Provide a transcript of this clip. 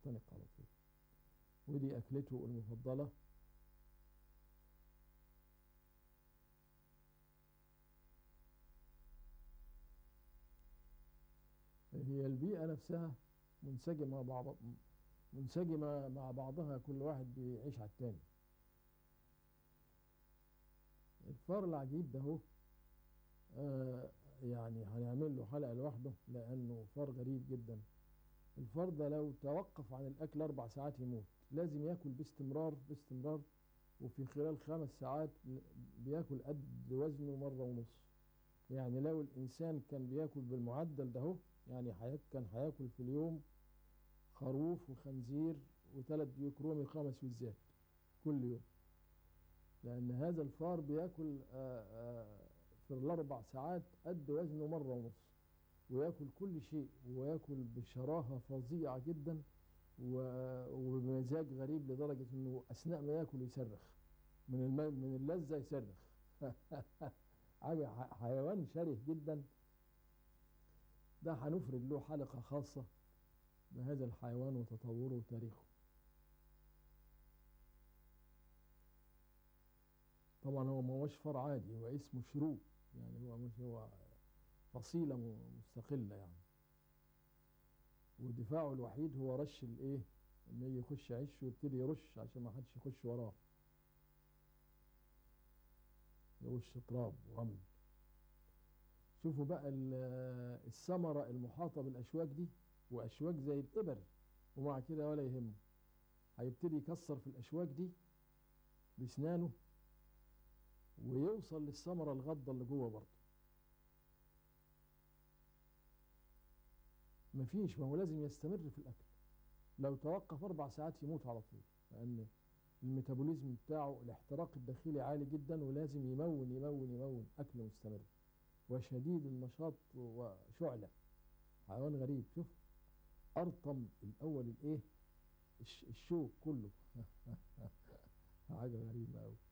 يختنق على طول ودي أكلته المفضلة هي البيئة نفسها منسجمة مع بعض منسجمة مع بعضها كل واحد بيعيش على التاني الفار العجيب ده هو آه يعني هنعمل له حلقة لوحده لأنه فار غريب جدا الفار ده لو توقف عن الأكل أربع ساعات يموت لازم ياكل باستمرار باستمرار وفي خلال خمس ساعات بياكل قد وزنه مرة ونص يعني لو الإنسان كان بياكل بالمعدل ده هو يعني حي- كان هياكل في اليوم خروف وخنزير وثلاث ديوك رومي وخمس وزات كل يوم لأن هذا الفار بياكل آه، آه، في الأربع ساعات قد وزنه مرة ونص وياكل كل شيء وياكل بشراهة فظيعة جدا و- وبمزاج غريب لدرجة إنه أثناء ما ياكل يصرخ من الم... من اللذة يصرخ حاجة ح- حيوان شره جدا ده هنفرد له حلقة خاصة بهذا الحيوان وتطوره وتاريخه طبعا هو ما هوش فار عادي هو اسمه شروق يعني هو مش هو فصيلة م- مستقلة يعني ودفاعه الوحيد هو رش الايه لما يجي يخش عش ويبتدي يرش عشان ما حدش يخش وراه يرش تراب ورمل شوفوا بقى ال- الثمرة المحاطة بالأشواك دي وأشواك زي الإبر ومع كده ولا يهمه هيبتدي يكسر في الأشواك دي بأسنانه ويوصل للثمرة الغضة اللي جوه برضه مفيش ما هو لازم يستمر في الأكل لو توقف أربع ساعات يموت على طول لأن الميتابوليزم بتاعه الاحتراق الداخلي عالي جدا ولازم يمون يمون يمون أكل مستمر وشديد النشاط وشعلة حيوان غريب شوف أرطم الأول الإيه الش- الشوك كله حاجة غريبة أوي